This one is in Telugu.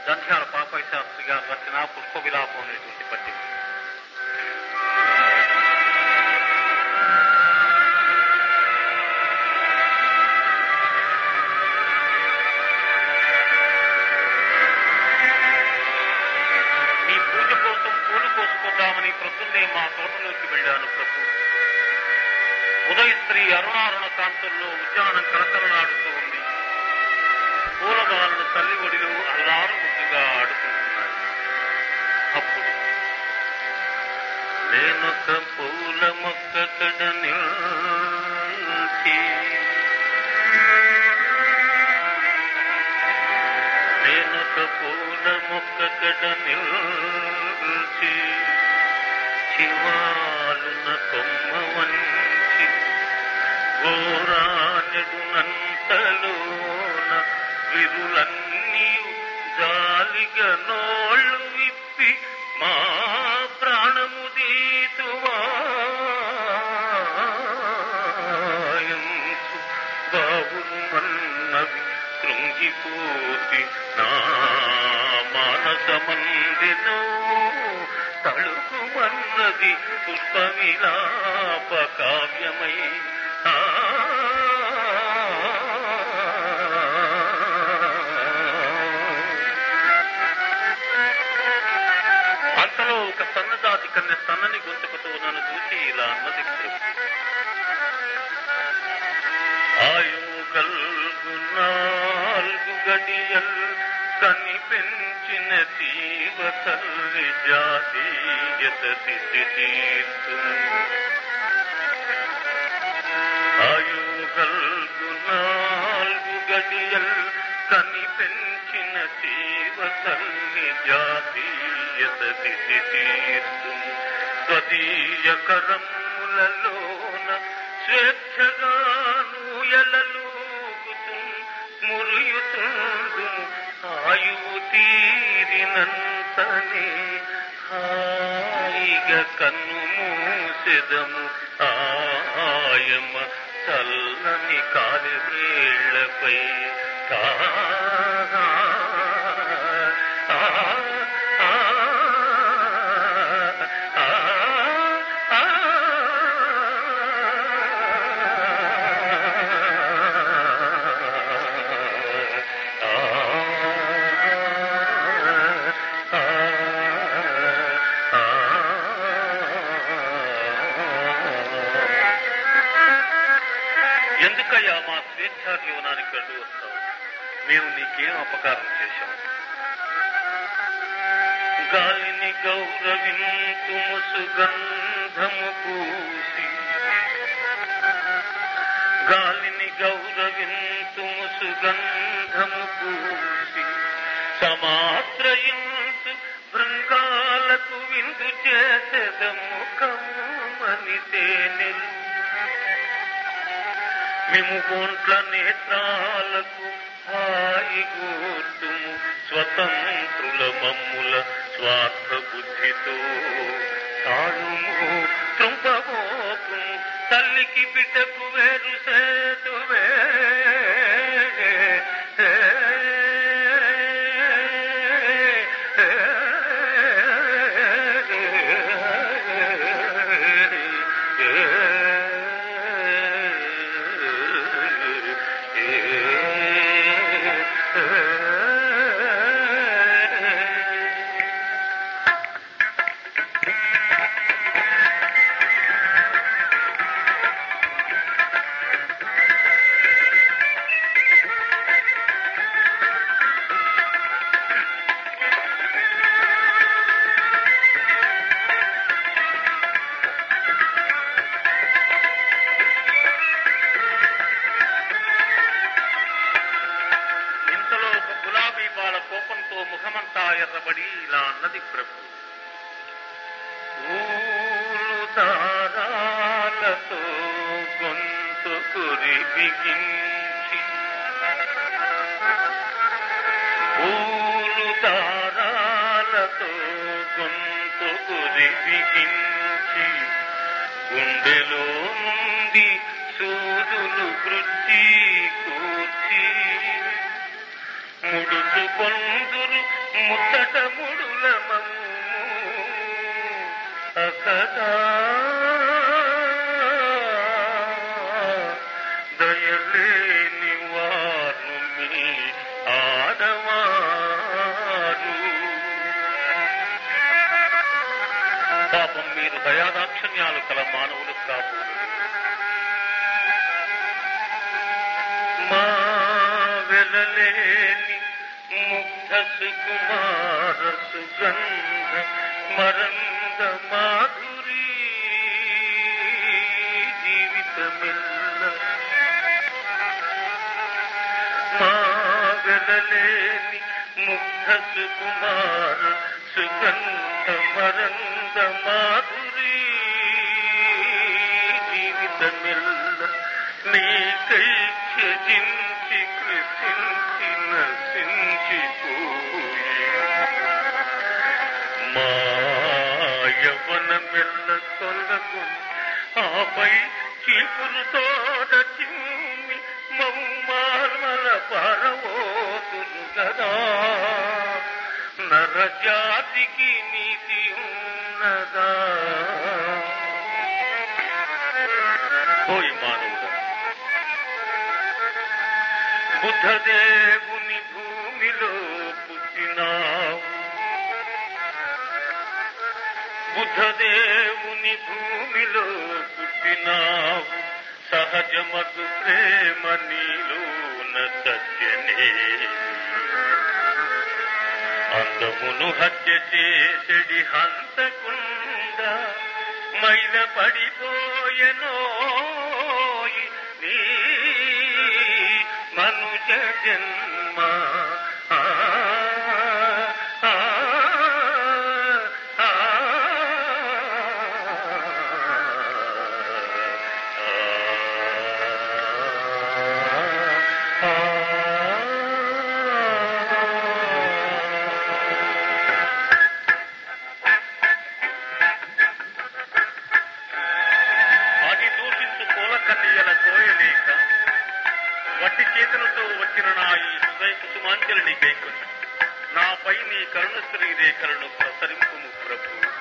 జంధ్యాల పాపయ్య శాస్త్రి గారు రచన పుష్ప విలాపం అనేటువంటి పద్యం మీ పూజ కోసం పూలు కోసుకుందామని ప్రొద్దున్నే మా తోటలోకి వెళ్ళాను ప్రభు ఉదయ స్త్రీ అరుణారుణ కాంతుల్లో ఉద్యానం కలకలలాడుతూ ఉంది పూలగాలను తల్లి ఒడిలో అల్లారు ముద్దుగా ఆడుకుంటున్నాయి అప్పుడు నేనొక పూల మొక్క కడ నిల్చి నేనొక పూల మొక్క కడ నిల్చి చివాలున కొమ్మ వంచి ఘోరానెడునంతలోన విరులన్నీ జాలిగా నోళ్ళు విప్పి మా ప్రాణము దీతువాయంచు బాబులు మన్నవి కృంగిపోతి నా మానస మందినో తళుకుమన్నది పుష్పవిలాప కావ్యమై ఆ అంతలో ఒక సన్నదాతి కన్నె సన్నని గొంతుకుతో నన్ను చూసి ఇలా అన్నది ఆయువు కల్గు నాలుగు గడియల్ కని పెంచిన జీవ తల్లి జాతీయత స్థితి తీర్చు ఆయువు కల్గు నాలుగు గడియల్ కని పెంచిన జీవ తల్లి జాతీయత స్థితి తీర్చు స్వదీయ కరములలోన స్వేచ్ఛగాను ఎలలూగుతూ మురియుతుండు ఆయువు తీరినంతనే హాయిగా కన్ను మూసెదము ఆయమ చల్లని కాలి వేళ్లపై కా ఆ, ఆ, ఆ, ఆ, ఎందుకయ్యా మా స్వేచ్ఛా జీవనానికి అడ్డు వస్తావు మేము నీకేం అపకారం చేశాం గాలిని గౌరవింతుము సుగంధము పూసి గాలిని గౌరవింతుము సుగంధము పూసి సమాశ్రయించు బృంగాలకు విందు చేసేదము కమ్మని తేనెలు మేము కోంట్ల నేత్రాలకు హాయి గూర్తుము స్వతంత్రుల మమ్ముల స్వార్థ బుద్ధితో తాళుము త్రుంపబోకు తల్లికి బిడ్డకు వేరు సేతువే ఇంతలో ఒక గులాబీ బాల కోపంతో ముఖమంతా ఎర్రబడి ఇలా అన్నది ప్రభు ఊలు దారాలతో గొంతు కురి బిగించి ఊలు దారాలతో గొంతు కురి బిగించి గుండెలో నుండి సూదులు కృచ్చి కూర్చి ముడుచు కొందురు ముచ్చట ముడుల మమ్ము అకదా దయలేని వారు మీ ఆడవారు పాపం మీరు దయాదాక్షణ్యాలు కల మానవులు కాదు మా వెలలేని ముగ్ధ సుకుమార సుగంధ మరంద మాధురి జీవితమిల్ల మా వెలలేని ముగ్ధ సుకుమార సుగంధ మరంద మాధురి జీవితమిల్ల నీకై త్యజించి కృషించి నశించిపోయి మాయవనమెల్ల తొలగుని ఆపై చీపురుతోడ చిమ్మి మౌమార్మల పరవోతును గదా నరజాతికి నీతి ఉన్నదా పోయి మానవుడా బుద్ధదేవుని భూమిలో పుట్టినావు బుద్ధదేవుని భూమిలో పుట్టినావు సహజమగు ప్రేమ నీలోన సత్యనే అందమును హత్య చేసడి హంతకుండ మైల పడిపోయెనోయి నీ మనుజ జన్మ ఆ, ఆ, ఆ, అది దూషించు పూల కన్నయ్యల కోయలేక వట్టి చేతులతో వచ్చిన నా ఈ హృదయ కుసుమాంజలి నీకైకొని నాపై నీ కరుణ శ్రీ రేఖలను ప్రసరింపు ప్రభు